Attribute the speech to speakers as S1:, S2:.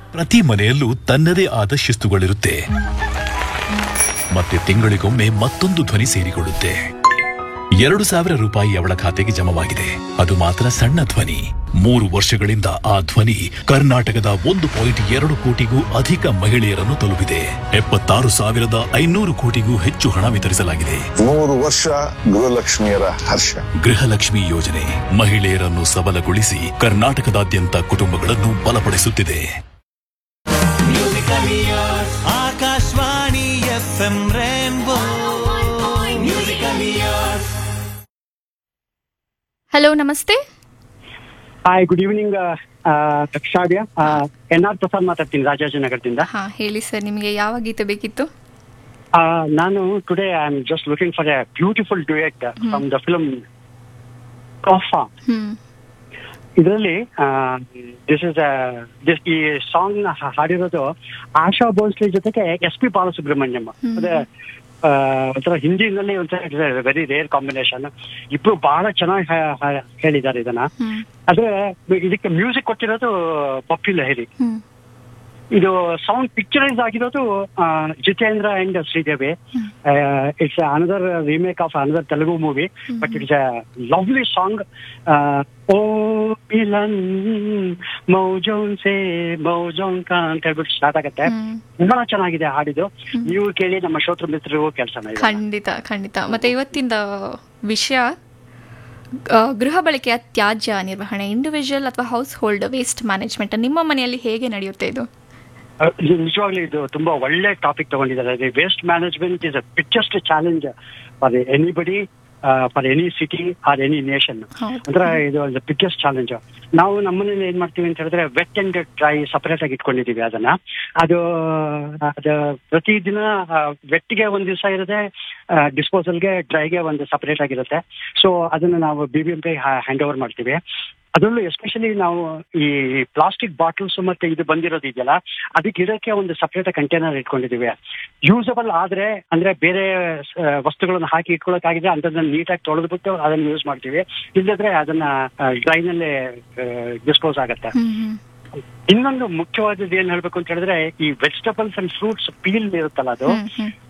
S1: ಪ್ರತಿ ಮನೆಯಲ್ಲೂ ತನ್ನದೇ ಆದ ಶಿಸ್ತುಗಳಿರುತ್ತೆ ಮತ್ತೆ ತಿಂಗಳಿಗೊಮ್ಮೆ ಮತ್ತೊಂದು ಧ್ವನಿ ಸೇರಿಕೊಳ್ಳುತ್ತೆ ಎರಡು ಸಾವಿರ ರೂಪಾಯಿ ಅವಳ ಖಾತೆಗೆ ಜಮವಾಗಿದೆ ಅದು ಮಾತ್ರ ಸಣ್ಣ ಧ್ವನಿ ಮೂರು ವರ್ಷಗಳಿಂದ ಆ ಧ್ವನಿ ಕರ್ನಾಟಕದ ಒಂದು ಪಾಯಿಂಟ್ ಎರಡು ಕೋಟಿಗೂ ಅಧಿಕ ಮಹಿಳೆಯರನ್ನು ತಲುಪಿದೆ ಎಪ್ಪತ್ತಾರು ಸಾವಿರದ ಐನೂರು ಕೋಟಿಗೂ ಹೆಚ್ಚು ಹಣ ವಿತರಿಸಲಾಗಿದೆ
S2: ಮೂರು ವರ್ಷ ಗೃಹಲಕ್ಷ್ಮಿಯರ ಹರ್ಷ
S1: ಗೃಹಲಕ್ಷ್ಮಿ ಯೋಜನೆ ಮಹಿಳೆಯರನ್ನು ಸಬಲಗೊಳಿಸಿ ಕರ್ನಾಟಕದಾದ್ಯಂತ ಕುಟುಂಬಗಳನ್ನು ಬಲಪಡಿಸುತ್ತಿದೆ
S3: Akashvani F M Rainbow
S4: hello ನಮಸ್ತೆ
S5: hi good evening Shravya N R Prasad ಮಾತಾಡ್ತೀನಿ ರಾಜಾಜಿನಗರದಿಂದ
S4: ಹಾ ಹೇಳಿ ಸರ್ ನಿಮಗೆ ಯಾವ ಗೀತೆ ಬೇಕಿತ್ತು
S5: ಆ, ನಾನು today I am just looking for a beautiful duet from the film Tohfa
S4: hmm
S5: ಇದರಲ್ಲಿ ದಿಸ್ ಇಸ್ ದಿಸ್ ಈ ಸಾಂಗ್ ನ ಹಾ- ಹಾಡಿರೋದು ಆಶಾ ಭೋಸ್ಲೆ ಜೊತೆಗೆ ಎಸ್ ಪಿ ಬಾಲಸುಬ್ರಹ್ಮಣ್ಯಂ ಅದೇ ಆ, ಒಂಥರ ಹಿಂದಿನಲ್ಲಿ ಒಂಥರ ವೆರಿ ರೇರ್ ಕಾಂಬಿನೇಷನ್ ಇಬ್ರು ಬಹಳ ಚೆನ್ನಾಗಿ ಹಾ- ಹಾ- ಹೇಳಿದ್ದಾರೆ ಇದನ್ನ
S4: ಹ್ಮ್
S5: ಆದ್ರೆ ಇದಕ್ಕೆ ಮ್ಯೂಸಿಕ್ ಕೊಟ್ಟಿರೋದು ಪಪ್ಪಿ ಲಹರಿ
S4: ಹ್ಮ್
S5: ಇದು ಸೌಂಡ್ ಪಿಕ್ಚರೈಸ್ ಆಗಿರೋದು ಆ, Jitendra and Sridevi it's another remake of another Telugu movie but it's a lovely song ಓ ಮಿಲನ್ ಮೌಜೋನ್ ಸೇ ಮೌಜೋನ್ ಕಾ ಅಂತ ಹೇಳ್ಬಿಟ್ಟು ಸ್ಟಾರ್ಟ್ ಆಗುತ್ತೆ
S4: ಹ್ಮ್.
S5: ಬಹಳ ಚೆನ್ನಾಗಿದೆ ಹಾಡಿದು ನೀವು ಕೇಳಿ ನಮ್ಮ ಶ್ರೋತೃ ಮಿತ್ರರಿಗೂ ಕೆಲಸ
S4: ಖಂಡಿತ ಖಂಡಿತ ಮತ್ತೆ ಇವತ್ತಿನ ವಿಷಯ ಆ, ಗೃಹ ಬಳಕೆಯ ತ್ಯಾಜ್ಯ ನಿರ್ವಹಣೆ ಇಂಡಿವಿಜುವಲ್ ಅಥವಾ ಹೌಸ್ ಹೋಲ್ಡ್ ವೇಸ್ಟ್ ಮ್ಯಾನೇಜ್ಮೆಂಟ್ ನಿಮ್ಮ ಮನೆಯಲ್ಲಿ ಹೇಗೆ ನಡೆಯುತ್ತೆ ಇದು
S5: ನಿಜವಾಗ್ಲೂ ಇದು ತುಂಬಾ ಒಳ್ಳೆ ಟಾಪಿಕ್ ತಗೊಂಡಿದ್ದಾರೆ waste management is a biggest challenge for anybody for any city or any nation
S4: ಹೌದು.
S5: ಅಂದ್ರೆ ಇದು ಬಿಗ್ಗೆಸ್ಟ್ ಚಾಲೆಂಜ್ ನಾವು ನಮ್ಮನೇಲಿ ಏನ್ ಮಾಡ್ತೀವಿ ಅಂತ ಹೇಳಿದ್ರೆ ವೆಟ್ ಅಂಡ್ ಡ್ರೈ ಸಪರೇಟ್ ಆಗಿ ಇಟ್ಕೊಂಡಿದೀವಿ ಅದನ್ನ ಅದು ಅದು ಪ್ರತಿದಿನ ವೆಟ್ಗೆ ಒಂದ್ ದಿವಸ ಇರುತ್ತೆ ಡಿಸ್ಪೋಸಲ್ಗೆ ಡ್ರೈಗೆ ಒಂದು ಸಪರೇಟ್ ಆಗಿರುತ್ತೆ ಸೊ ಅದನ್ನ ನಾವು B B M P hand over ಮಾಡ್ತೀವಿ ಅದರಲ್ಲೂ ಎಸ್ಪೆಷಲಿ ನಾವು ಈ ಪ್ಲಾಸ್ಟಿಕ್ ಬಾಟಲ್ಸ್ ಮತ್ತೆ ಇದು ಬಂದಿರೋದು ಇದೆಯಲ್ಲ ಅದಕ್ಕೆ ಇಡಕ್ಕೆ ಒಂದು ಸಪರೇಟ್ ಕಂಟೈನರ್ ಇಟ್ಕೊಂಡಿದೀವಿ ಯೂಸಬಲ್ ಆದ್ರೆ ಅಂದ್ರೆ ಬೇರೆ ಆ, ವಸ್ತುಗಳನ್ನ ಹಾಕಿ ಇಟ್ಕೊಳ್ಳೋಕ್ಕಾಗಿದೆ ಅಂತದನ್ನ ನೀಟಾಗಿ ತೊಳೆದ್ಬಿಟ್ಟು ಅದನ್ನ ಯೂಸ್ ಮಾಡ್ತೀವಿ ಇಲ್ಲದ್ರೆ ಅದನ್ನ ಡ್ರೈನಲ್ಲೇ ಡಿಸ್ಪೋಸ್ ಆಗತ್ತೆ
S4: ಹ್ಮ್ ಹ್ಮ್
S5: ಇನ್ನೊಂದು ಮುಖ್ಯವಾದದ್ದು ಏನ್ ಹೇಳ್ಬೇಕು ಅಂತ ಹೇಳಿದ್ರೆ ಈ ವೆಜಿಟಬಲ್ಸ್ ಅಂಡ್ ಫ್ರೂಟ್ಸ್ ಪೀಲ್ ಇರುತ್ತಲ್ಲ ಅದು
S4: ಹ್ಮ್ ಹ್ಮ್